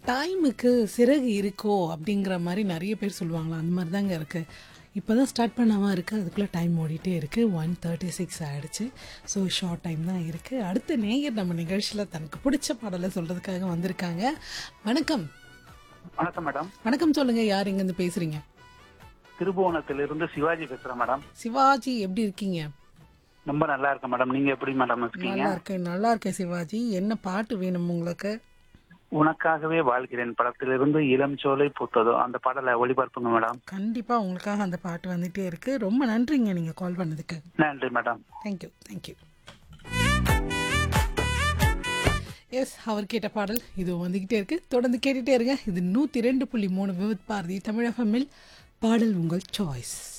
டைமுக்கு சிறகு இருக்கோ அப்படிங்கிற மாதிரி நிறைய பேர் சொல்லுவாங்களா அந்த மாதிரி தாங்க இருக்குது இப்போ தான் ஸ்டார்ட் பண்ணாமல் இருக்குது அதுக்குள்ளே டைம் ஓடிட்டே இருக்குது ஒன் தேர்ட்டி சிக்ஸ் ஆகிடுச்சு ஸோ ஷார்ட் டைம் தான் இருக்குது அடுத்த நேயர் நம்ம நிகழ்ச்சியில் தனக்கு பிடிச்ச பாடலை சொல்கிறதுக்காக வந்திருக்காங்க வணக்கம் வணக்கம் மேடம் வணக்கம் சொல்லுங்கள் யார் இங்கேருந்து பேசுகிறீங்க திருபுவனத்திலிருந்து சிவாஜி பேசுறேன் மேடம் சிவாஜி எப்படி இருக்கீங்க ரொம்ப நல்லா இருக்கேன் மேடம் நீங்க எப்படி மேடம் இருக்கீங்க நல்லா இருக்கேன் நல்லா இருக்கேன் சிவாஜி என்ன பாட்டு வேணும் உங்களுக்கு உனக்காகவே வாழ்கிறேன் படத்திலிருந்து இளம் சோலை பூத்ததோ அந்த பாடலை ஒளிபரப்புங்க மேடம் கண்டிப்பாக உங்களுக்காக அந்த பாட்டு வந்துகிட்டே இருக்குது ரொம்ப நன்றிங்க நீங்கள் கால் பண்ணதுக்கு நன்றி மேடம் தேங்க்யூ தேங்க்யூ எஸ் அவர் கேட்ட பாடல் இது வந்துக்கிட்டே இருக்கு தொடர்ந்து கேட்டுட்டே இருங்க இது நூற்றி ரெண்டு புள்ளி மூணு விவித் பாரதி தமிழகமில் பாடல் உங்கள் சாய்ஸ்